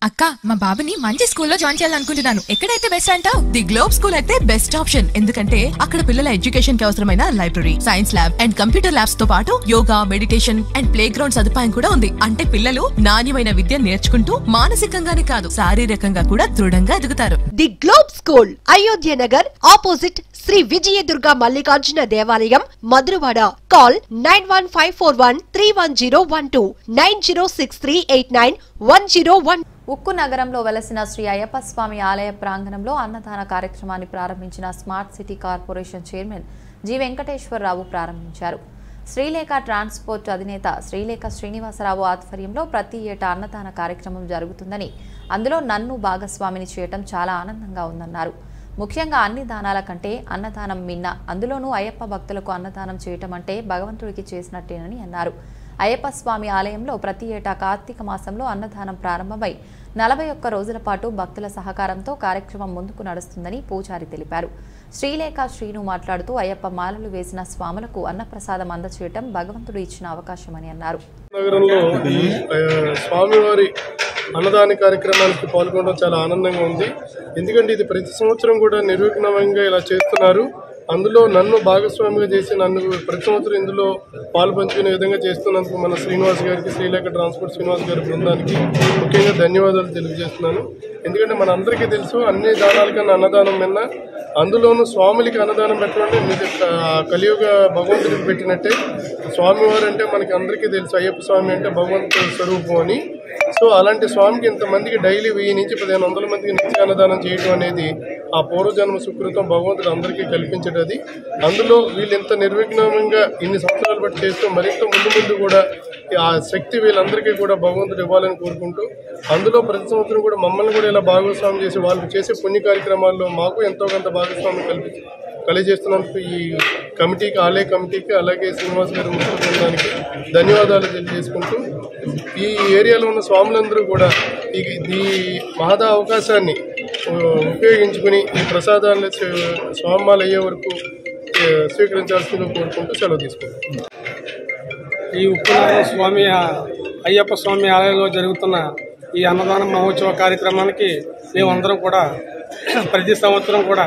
అక్క మా బాబుని మంచి స్కూల్లో జాయిన్ చేయాలనుకుంటున్నాను ఎక్కడైతే బెస్ట్ అంటావు ది గ్లోబ్ స్కూల్ అయితే బెస్ట్ ఆప్షన్ ఎందుకంటే అక్కడ పిల్లల ఎడ్యుకేషన్ కి అవసరమైన library science lab and computer labs తో పాటు yoga meditation and playground సదుపాయం కూడా ఉంది అంటే పిల్లలు నాణ్యమైన విద్య నేర్చుకుంటూ మానసికంగానే కాదు శారీరకంగా కూడా దృఢంగా ఎదుగుతారు the Globe school Ayodhya Nagar opposite Sri Vijayadurga Mallikarjuna దేవాలయం Madhurawada call nine one five four one three one zero one two nine zero six three eight nine one zero one ఉక్కు నగరంలో వెలసిన శ్రీ అయ్యప్ప స్వామి ఆలయ ప్రాంగణంలో అన్నదాన కార్యక్రమాన్ని ప్రారంభించిన smart city corporation chairman G Venkateswara Rao ప్రారంభించారు శ్రీలేఖ ట్రాన్స్పోర్ట్ అధినేత శ్రీలేఖ శ్రీనివాసరావు ఆధ్వర్యంలో ప్రతి ఏటా అన్నదాన కార్యక్రమం జరుగుతుందని అందులో నన్ను భాగస్వామిని చేయటం చాలా ఆనందంగా ఉందన్నారు ముఖ్యంగా అన్ని దానాల కంటే అన్నదానం మిన్న అందులోనూ అయ్యప్ప భక్తులకు అన్నదానం చేయటం అంటే భగవంతుడికి చేసినట్టేనని అన్నారు అయ్యప్ప స్వామి ఆలయంలో ప్రతి ఏటా కార్తీక మాసంలో అన్నదానం ప్రారంభమై నలభై ఒక్క రోజుల పాటు భక్తుల సహకారంతో కార్యక్రమం ముందుకు నడుస్తుందని పూజారి తెలిపారు శ్రీలేఖ శ్రీను మాట్లాడుతూ అయ్యప్ప మాలలు వేసిన స్వాములకు అన్నప్రసాదం అందచేయటం భగవంతుడు ఇచ్చిన అవకాశమని అన్నారు నగరంలో ఈ ఆ, స్వామివారి అన్నదాన కార్యక్రమానికి పాల్గొనడం చాలా ఆనందంగా ఉంది ఎందుకంటే ఇది ప్రతి సంవత్సరం కూడా నిర్విఘ్నంగా ఇలా చేస్తున్నారు అందులో నన్ను భాగస్వామిగా చేసి నన్ను ప్రతి సంవత్సరం ఇందులో పాలు పంచుకునే విధంగా చేస్తున్నందుకు మన శ్రీనివాస్ గారికి శ్రీలేఖ ట్రాన్స్పోర్ట్ శ్రీనివాస్ గారి బృందానికి ముఖ్యంగా ధన్యవాదాలు తెలియజేస్తున్నాను ఎందుకంటే మన అందరికీ తెలుసు అన్ని దానాల కన్నా అన్నదానం మిన్న అందులోనూ స్వాములకి అన్నదానం పెట్టడం అంటే మీకు క- కలియుగ భగవంతుడికి పెట్టినట్టే స్వామివారు అంటే మనకి అందరికీ తెలుసు అయ్యప్ప స్వామి అంటే భగవంతుడి స్వరూపం అని సో అలాంటి స్వామికి ఇంతమందికి డైలీ వెయ్యి నుంచి పదిహేను వందల మందికి నిత్య అన్నదానం చేయడం అనేది ఆ పూర్వజన్మ సుకృతం భగవంతుడు అందరికీ కల్పించడది అందులో వీళ్ళు ఇంత నిర్విఘ్నంగా ఇన్ని సంవత్సరాలు బట్టి చేస్తూ మరింత ముందు ముందు కూడా ఆ శక్తి వీళ్ళందరికీ కూడా భగవంతుడు ఇవ్వాలని కోరుకుంటూ అందులో ప్రతి సంవత్సరం కూడా మమ్మల్ని కూడా ఇలా భాగస్వామ్యం చేసి వాళ్ళు చేసే పుణ్య కార్యక్రమాల్లో మాకు ఎంతో కొంత భాగస్వామ్యం కల్పించి కలిగజేస్తున్నందుకు ఈ కమిటీకి ఆలయ కమిటీకి అలాగే శ్రీనివాస్ గారి ముఖ్య బృందానికి ధన్యవాదాలు తెలియజేసుకుంటూ ఈ ఏరియాలో ఉన్న స్వాములందరూ కూడా ఈ ఈ మహదా అవకాశాన్ని ఆ, ఉపయోగించుకుని ఈ ప్రసాదాలను స్వ- స్వామాలు అయ్యే వరకు ఆ, స్వీకరించాల్సిందిగా కోరుకుంటూ సెలవు తీసుకుంటాం ఈ ఉప్పునగరం స్వామి అయ్యప్ప స్వామి ఆలయంలో జరుగుతున్న ఈ అన్నదాన మహోత్సవ కార్యక్రమానికి మేమందరం కూడా ప్రతి సంవత్సరం కూడా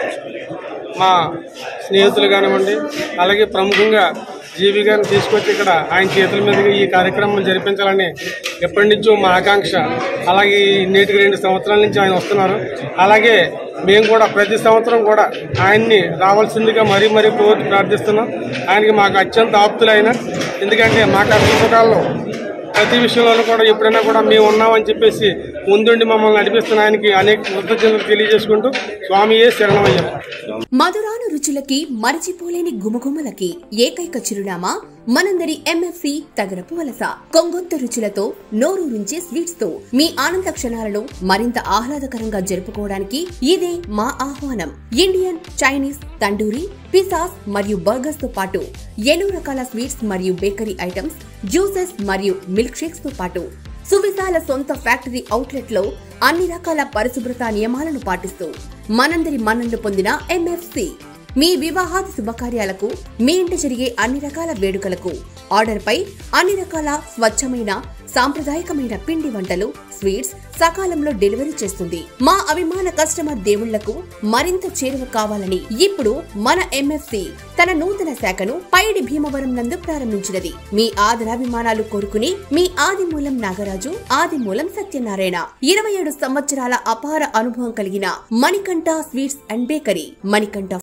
మా స్నేహితులు కానివ్వండి అలాగే ప్రముఖంగా జీవి గారిని తీసుకొచ్చి ఇక్కడ ఆయన చేతుల మీదుగా ఈ కార్యక్రమం జరిపించాలని ఎప్పటి నుంచో మా ఆకాంక్ష అలాగే ఈ నేటికి రెండు సంవత్సరాల నుంచి ఆయన వస్తున్నారు అలాగే మేము కూడా ప్రతి సంవత్సరం కూడా ఆయన్ని రావాల్సిందిగా మరీ మరీ కోరి ప్రార్థిస్తున్నాం ఆయనకి మాకు అత్యంత ఆప్తులైన ఎందుకంటే మా కష్ట సుఖాల్లో ప్రతి విషయంలోనూ కూడా ఎప్పుడైనా కూడా మేము ఉన్నామని చెప్పేసి ముందుండి మమ్మల్ని నడిపిస్తున్న ఆయనకి అనేక కృతజ్ఞతలు తెలియజేసుకుంటూ స్వామియే శరణమయ్యారు మధురాను రుచులకి మరచిపోలేని గుమగుమలకి ఏకైక చిరునామా మనందరి ఎంఎఫ్సి తగరపు వలస కొంగొంత రుచులతో నోరూరించే స్వీట్స్ తో మీ ఆనంద క్షణాలను మరింత ఆహ్లాదకరంగా జరుపుకోవడానికి ఇదే మా ఆహ్వానం ఇండియన్ చైనీస్ తండూరి పిసాస్ మరియు బర్గర్స్ తో పాటు ఎన్నో రకాల స్వీట్స్ మరియు బేకరీ ఐటమ్స్ జ్యూసెస్ మరియు మిల్క్ షేక్స్ తో పాటు సువిశాల సొంత ఫ్యాక్టరీ అవుట్లెట్ లో అన్ని రకాల పరిశుభ్రత నియమాలను పాటిస్తూ మనందరి మన్ననలు పొందిన ఎంఎఫ్సి మీ వివాహాది శుభకార్యాలకు మీ ఇంట జరిగే అన్ని రకాల వేడుకలకు ఆర్డర్ పై అన్ని రకాల స్వచ్ఛమైన సాంప్రదాయకమైన పిండి వంటలు స్వీట్స్ సకాలంలో డెలివరీ చేస్తుంది మా అభిమాన కస్టమర్ దేవుళ్లకు మరింత చేరువ కావాలని ఇప్పుడు మన ఎంఎఫ్సి తన నూతన శాఖను పైడి భీమవరం నందు ప్రారంభించినది మీ ఆదరాభిమానాలు కోరుకుని మీ ఆదిమూలం నాగరాజు ఆదిమూలం సత్యనారాయణ ఇరవై ఏడు సంవత్సరాల అపార అనుభవం కలిగిన Manikanta sweets and bakery Manikanta